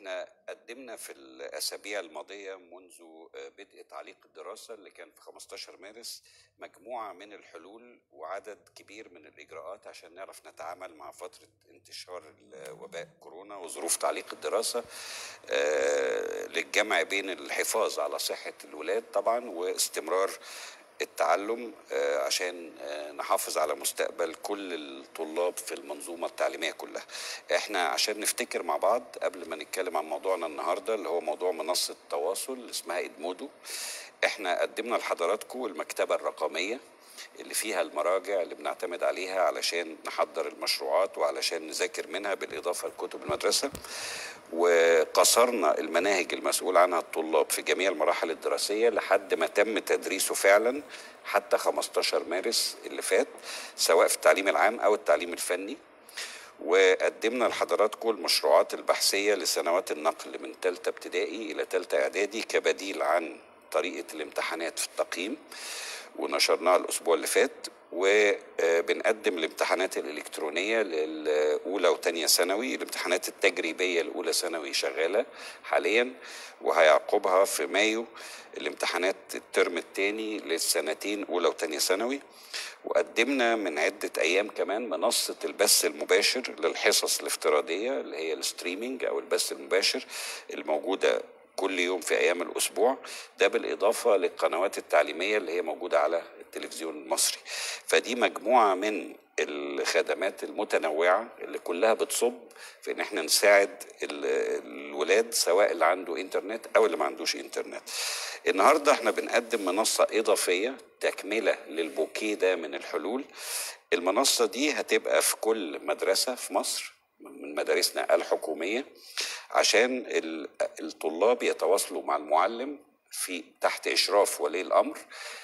احنا قدمنا في الاسابيع الماضيه منذ بدء تعليق الدراسه اللي كان في 15 مارس مجموعه من الحلول وعدد كبير من الاجراءات عشان نعرف نتعامل مع فتره انتشار وباء كورونا وظروف تعليق الدراسه آه، للجمع بين الحفاظ على صحه الولاد طبعا واستمرار التعلم آه، عشان آه، نحافظ على مستقبل كل الطلاب في المنظومة التعليمية كلها احنا عشان نفتكر مع بعض قبل ما نتكلم عن موضوعنا النهاردة اللي هو موضوع منصة تواصل اللي اسمها ادمودو احنا قدمنا لحضراتكم المكتبة الرقمية اللي فيها المراجع اللي بنعتمد عليها علشان نحضر المشروعات وعلشان نذاكر منها بالإضافة لكتب المدرسة وقصرنا المناهج المسؤول عنها الطلاب في جميع المراحل الدراسية لحد ما تم تدريسه فعلا حتى 15 مارس اللي فات سواء في التعليم العام أو التعليم الفني وقدمنا لحضراتكم المشروعات البحثية لسنوات النقل من ثالثة ابتدائي إلى ثالثة إعدادي كبديل عن طريقة الامتحانات في التقييم ونشرناها الأسبوع اللي فات وبنقدم الامتحانات الإلكترونية للأولى وتانية ثانوي الامتحانات التجريبية الأولى ثانوي شغالة حاليا وهيعقبها في مايو الامتحانات الترم الثاني للسنتين أولى وتانية ثانوي وقدمنا من عدة أيام كمان منصة البث المباشر للحصص الافتراضية اللي هي الستريمينج أو البث المباشر الموجودة كل يوم في ايام الاسبوع ده بالاضافه للقنوات التعليميه اللي هي موجوده على التلفزيون المصري فدي مجموعه من الخدمات المتنوعه اللي كلها بتصب في ان احنا نساعد الولاد سواء اللي عنده انترنت او اللي ما عندوش انترنت النهارده احنا بنقدم منصه اضافيه تكمله للبوكيه ده من الحلول المنصه دي هتبقى في كل مدرسه في مصر من مدارسنا الحكوميه عشان الطلاب يتواصلوا مع المعلم في تحت اشراف ولي الامر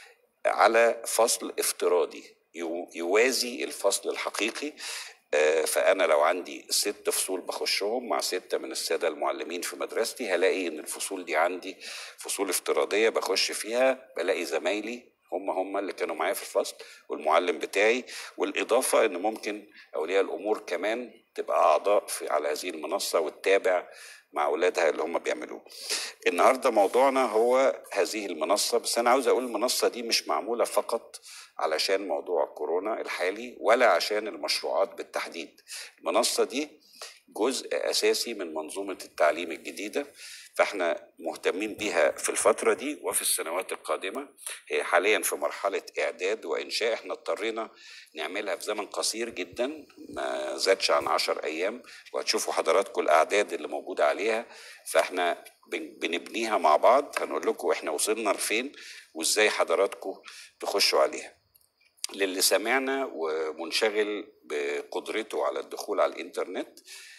على فصل افتراضي يوازي الفصل الحقيقي فانا لو عندي ست فصول بخشهم مع سته من الساده المعلمين في مدرستي هلاقي ان الفصول دي عندي فصول افتراضيه بخش فيها بلاقي زمايلي هم هم اللي كانوا معايا في الفصل والمعلم بتاعي والاضافه ان ممكن اولياء الامور كمان تبقى اعضاء في على هذه المنصه وتتابع مع اولادها اللي هم بيعملوه. النهارده موضوعنا هو هذه المنصه بس انا عاوز اقول المنصه دي مش معموله فقط علشان موضوع كورونا الحالي ولا عشان المشروعات بالتحديد. المنصه دي جزء اساسي من منظومه التعليم الجديده فاحنا مهتمين بيها في الفترة دي وفي السنوات القادمة هي حاليا في مرحلة إعداد وإنشاء احنا اضطرينا نعملها في زمن قصير جدا ما زادش عن عشر أيام وهتشوفوا حضراتكم الأعداد اللي موجودة عليها فاحنا بنبنيها مع بعض هنقول لكم احنا وصلنا لفين وازاي حضراتكم تخشوا عليها للي سمعنا ومنشغل بقدرته على الدخول على الانترنت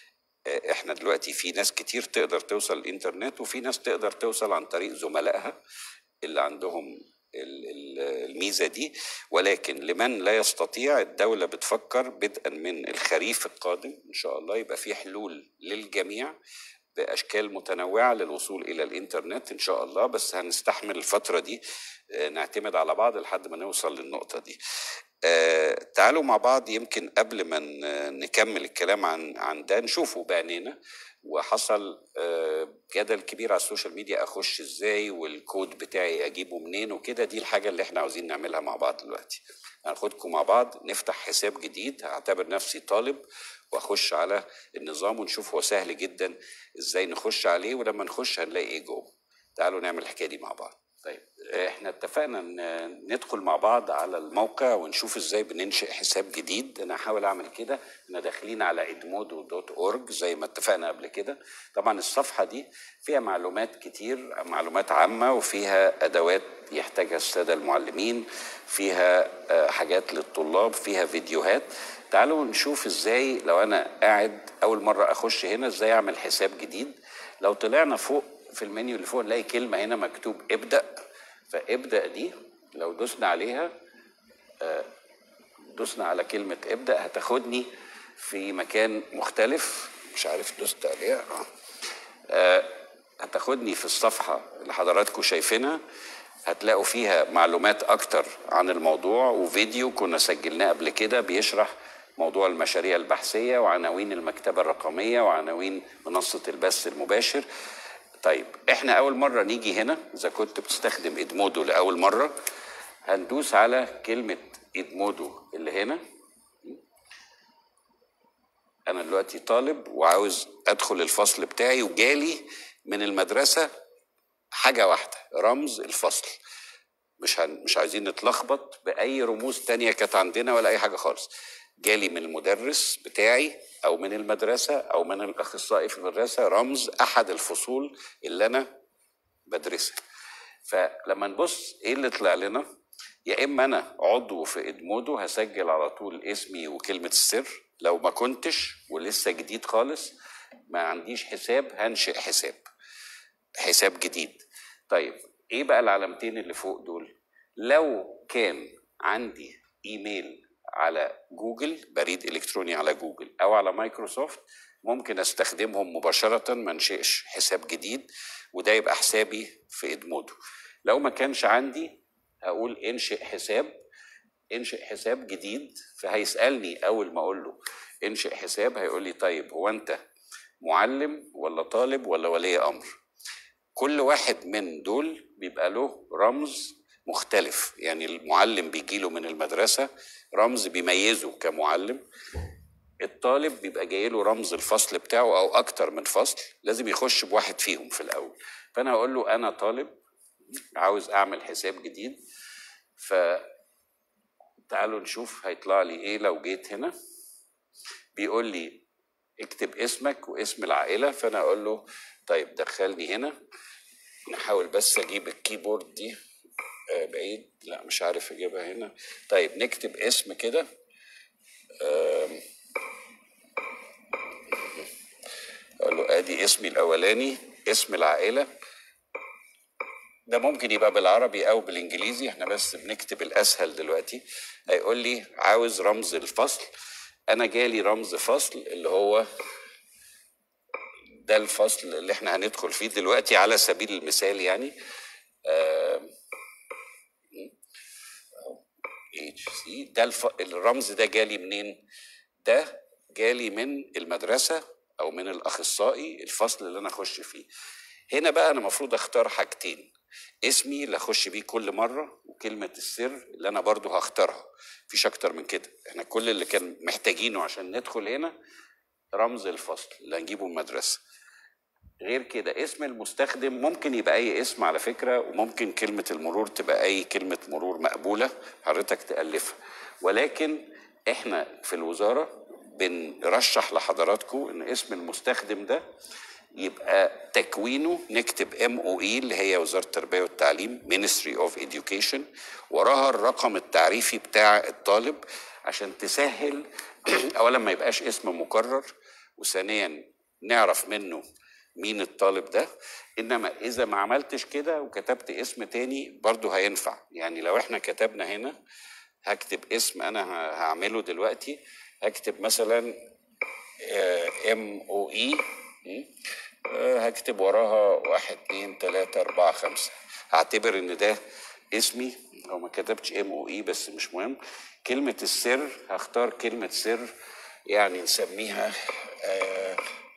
احنا دلوقتي في ناس كتير تقدر توصل الانترنت وفي ناس تقدر توصل عن طريق زملائها اللي عندهم الميزه دي ولكن لمن لا يستطيع الدوله بتفكر بدءا من الخريف القادم ان شاء الله يبقى في حلول للجميع باشكال متنوعه للوصول الى الانترنت ان شاء الله بس هنستحمل الفتره دي نعتمد على بعض لحد ما نوصل للنقطه دي آه تعالوا مع بعض يمكن قبل ما نكمل الكلام عن عن ده نشوفه بعينينا وحصل آه جدل كبير على السوشيال ميديا اخش ازاي والكود بتاعي اجيبه منين وكده دي الحاجه اللي احنا عاوزين نعملها مع بعض دلوقتي هناخدكم مع بعض نفتح حساب جديد هعتبر نفسي طالب واخش على النظام ونشوف هو سهل جدا ازاي نخش عليه ولما نخش هنلاقي ايه جوه تعالوا نعمل الحكايه دي مع بعض طيب احنا اتفقنا ان ندخل مع بعض على الموقع ونشوف ازاي بننشئ حساب جديد انا هحاول اعمل كده احنا داخلين على ادمودو دوت اورج زي ما اتفقنا قبل كده طبعا الصفحه دي فيها معلومات كتير معلومات عامه وفيها ادوات يحتاجها الساده المعلمين فيها حاجات للطلاب فيها فيديوهات تعالوا نشوف ازاي لو انا قاعد اول مره اخش هنا ازاي اعمل حساب جديد لو طلعنا فوق في المنيو اللي فوق نلاقي كلمه هنا مكتوب ابدا فابدا دي لو دوسنا عليها دوسنا على كلمه ابدا هتاخدني في مكان مختلف مش عارف دوست عليها اه هتاخدني في الصفحه اللي حضراتكم شايفينها هتلاقوا فيها معلومات اكتر عن الموضوع وفيديو كنا سجلناه قبل كده بيشرح موضوع المشاريع البحثيه وعناوين المكتبه الرقميه وعناوين منصه البث المباشر طيب احنا اول مره نيجي هنا اذا كنت بتستخدم ادمودو لاول مره هندوس على كلمه ادمودو اللي هنا انا دلوقتي طالب وعاوز ادخل الفصل بتاعي وجالي من المدرسه حاجه واحده رمز الفصل مش هن... مش عايزين نتلخبط باي رموز تانية كانت عندنا ولا اي حاجه خالص جالي من المدرس بتاعي او من المدرسه او من الاخصائي في المدرسه رمز احد الفصول اللي انا بدرسها فلما نبص ايه اللي طلع لنا يا اما انا عضو في ادمودو هسجل على طول اسمي وكلمه السر لو ما كنتش ولسه جديد خالص ما عنديش حساب هنشئ حساب حساب جديد طيب ايه بقى العلامتين اللي فوق دول لو كان عندي ايميل على جوجل بريد الكتروني على جوجل او على مايكروسوفت ممكن استخدمهم مباشره ما انشئش حساب جديد وده يبقى حسابي في ادمودو لو ما كانش عندي هقول انشئ حساب انشئ حساب جديد فهيسالني اول ما اقول له انشئ حساب هيقول لي طيب هو انت معلم ولا طالب ولا ولي امر كل واحد من دول بيبقى له رمز مختلف يعني المعلم بيجيله من المدرسة رمز بيميزه كمعلم الطالب بيبقى جاي له رمز الفصل بتاعه أو أكتر من فصل لازم يخش بواحد فيهم في الأول فأنا هقول له أنا طالب عاوز أعمل حساب جديد ف تعالوا نشوف هيطلع لي إيه لو جيت هنا بيقول لي اكتب اسمك واسم العائلة فأنا أقول له طيب دخلني هنا نحاول بس اجيب الكيبورد دي آه بعيد لا مش عارف اجيبها هنا طيب نكتب اسم كده اقول له ادي اسمي الاولاني اسم العائله ده ممكن يبقى بالعربي او بالانجليزي احنا بس بنكتب الاسهل دلوقتي هيقول لي عاوز رمز الفصل انا جالي رمز فصل اللي هو ده الفصل اللي احنا هندخل فيه دلوقتي على سبيل المثال يعني اتش سي ده الف... الرمز ده جالي منين؟ ده جالي من المدرسة أو من الأخصائي الفصل اللي أنا أخش فيه. هنا بقى أنا المفروض أختار حاجتين اسمي اللي أخش بيه كل مرة وكلمة السر اللي أنا برضو هختارها مفيش أكتر من كده احنا كل اللي كان محتاجينه عشان ندخل هنا رمز الفصل اللي هنجيبه من المدرسة غير كده اسم المستخدم ممكن يبقى اي اسم على فكره وممكن كلمه المرور تبقى اي كلمه مرور مقبوله حضرتك تالفها ولكن احنا في الوزاره بنرشح لحضراتكم ان اسم المستخدم ده يبقى تكوينه نكتب ام او اي اللي هي وزاره التربيه والتعليم Ministry of Education وراها الرقم التعريفي بتاع الطالب عشان تسهل اولا ما يبقاش اسم مكرر وثانيا نعرف منه مين الطالب ده انما اذا ما عملتش كده وكتبت اسم تاني برضه هينفع يعني لو احنا كتبنا هنا هكتب اسم انا هعمله دلوقتي هكتب مثلا ام او اي هكتب وراها واحد اتنين تلاتة اربعة خمسة هعتبر ان ده اسمي هو ما كتبتش ام او اي بس مش مهم كلمة السر هختار كلمة سر يعني نسميها آه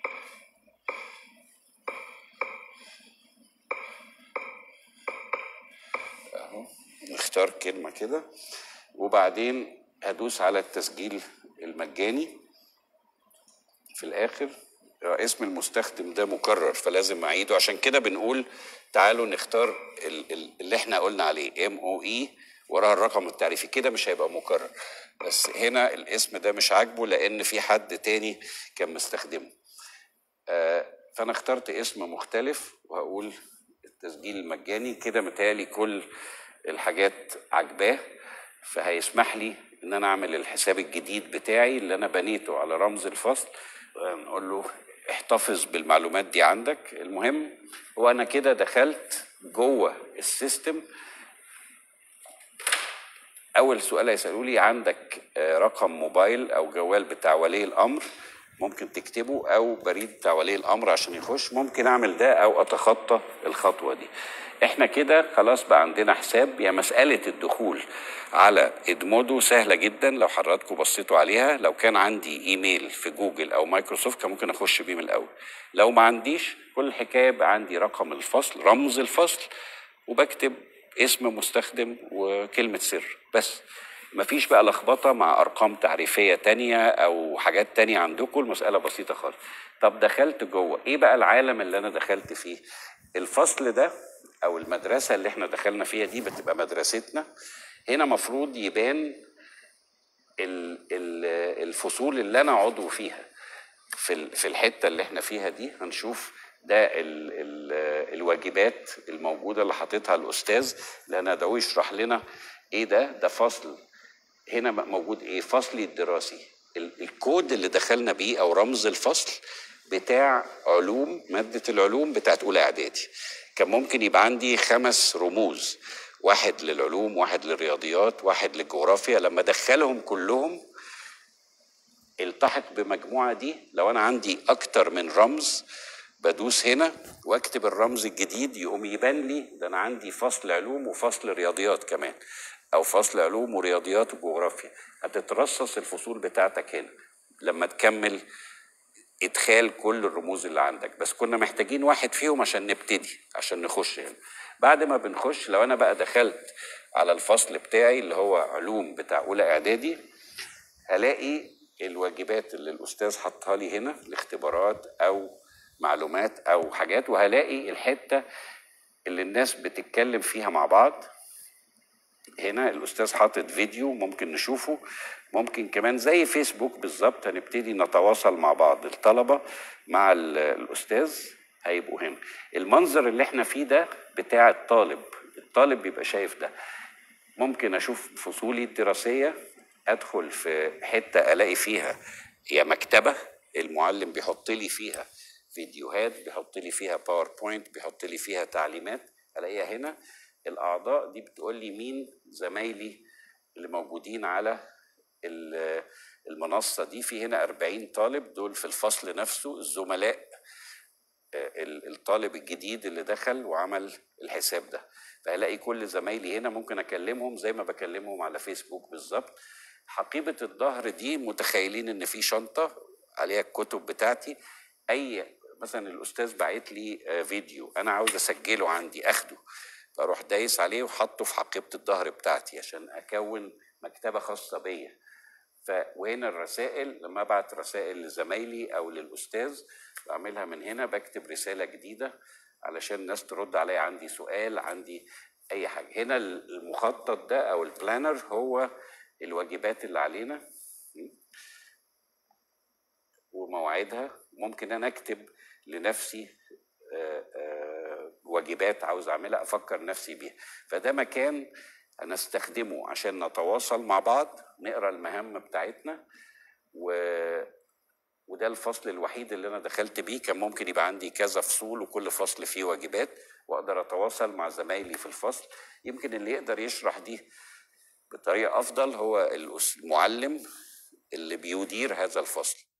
نختار كلمة كده وبعدين هدوس على التسجيل المجاني في الآخر اسم المستخدم ده مكرر فلازم أعيده عشان كده بنقول تعالوا نختار اللي احنا قلنا عليه ام او اي وراها الرقم التعريفي كده مش هيبقى مكرر بس هنا الاسم ده مش عاجبه لان في حد تاني كان مستخدمه فانا اخترت اسم مختلف وهقول التسجيل المجاني كده متهيألي كل الحاجات عجباه فهيسمح لي ان انا اعمل الحساب الجديد بتاعي اللي انا بنيته على رمز الفصل نقول له احتفظ بالمعلومات دي عندك المهم هو انا كده دخلت جوه السيستم اول سؤال هيسالوا لي عندك رقم موبايل او جوال بتاع ولي الامر ممكن تكتبه او بريد بتاع ولي الامر عشان يخش ممكن اعمل ده او اتخطى الخطوه دي احنا كده خلاص بقى عندنا حساب يا مساله الدخول على ادمودو سهله جدا لو حضراتكم بصيتوا عليها لو كان عندي ايميل في جوجل او مايكروسوفت كان ممكن اخش بيه من الاول لو ما عنديش كل الحكايه بقى عندي رقم الفصل رمز الفصل وبكتب اسم مستخدم وكلمه سر بس مفيش بقى لخبطه مع ارقام تعريفيه تانية او حاجات تانية عندكم المساله بسيطه خالص طب دخلت جوه ايه بقى العالم اللي انا دخلت فيه الفصل ده او المدرسه اللي احنا دخلنا فيها دي بتبقى مدرستنا هنا مفروض يبان ال- ال- الفصول اللي انا عضو فيها في ال- في الحته اللي احنا فيها دي هنشوف ده ال ال الواجبات الموجوده اللي حاططها الاستاذ اللي انا ده يشرح لنا ايه ده ده فصل هنا م- موجود ايه فصلي الدراسي ال- الكود اللي دخلنا بيه او رمز الفصل بتاع علوم ماده العلوم بتاعت اولى اعدادي كان ممكن يبقى عندي خمس رموز واحد للعلوم واحد للرياضيات واحد للجغرافيا لما ادخلهم كلهم التحق بمجموعة دي لو أنا عندي أكتر من رمز بدوس هنا واكتب الرمز الجديد يقوم يبان لي ده أنا عندي فصل علوم وفصل رياضيات كمان أو فصل علوم ورياضيات وجغرافيا هتترصص الفصول بتاعتك هنا لما تكمل ادخال كل الرموز اللي عندك بس كنا محتاجين واحد فيهم عشان نبتدي عشان نخش هنا بعد ما بنخش لو انا بقى دخلت على الفصل بتاعي اللي هو علوم بتاع اولى اعدادي هلاقي الواجبات اللي الاستاذ حطها لي هنا الاختبارات او معلومات او حاجات وهلاقي الحته اللي الناس بتتكلم فيها مع بعض هنا الاستاذ حاطط فيديو ممكن نشوفه ممكن كمان زي فيسبوك بالظبط هنبتدي نتواصل مع بعض الطلبه مع ال- الاستاذ هيبقوا هنا المنظر اللي احنا فيه ده بتاع الطالب الطالب بيبقى شايف ده ممكن اشوف فصولي الدراسيه ادخل في حته الاقي فيها يا مكتبه المعلم بيحط لي فيها فيديوهات بيحط لي فيها باوربوينت بيحط لي فيها تعليمات الاقيها هنا الاعضاء دي بتقول لي مين زمايلي اللي موجودين على ال- المنصه دي في هنا 40 طالب دول في الفصل نفسه الزملاء ال- الطالب الجديد اللي دخل وعمل الحساب ده فهلاقي كل زمايلي هنا ممكن اكلمهم زي ما بكلمهم على فيسبوك بالظبط حقيبة الظهر دي متخيلين ان في شنطة عليها الكتب بتاعتي اي مثلا الاستاذ باعت لي آه، فيديو انا عاوز اسجله عندي اخده فاروح دايس عليه وحطه في حقيبة الظهر بتاعتي عشان اكون مكتبة خاصة بيا ف وهنا الرسائل لما ابعت رسائل لزمايلي او للاستاذ بعملها من هنا بكتب رساله جديده علشان الناس ترد عليا عندي سؤال عندي اي حاجه هنا المخطط ده او البلانر هو الواجبات اللي علينا ومواعيدها ممكن انا اكتب لنفسي آه، آه، واجبات عاوز اعملها افكر نفسي بيها فده مكان هنستخدمه عشان نتواصل مع بعض نقرا المهام بتاعتنا و وده الفصل الوحيد اللي انا دخلت بيه كان ممكن يبقى عندي كذا فصول وكل فصل فيه واجبات واقدر اتواصل مع زمايلي في الفصل يمكن اللي يقدر يشرح دي بطريقه افضل هو الأس- المعلم اللي بيدير هذا الفصل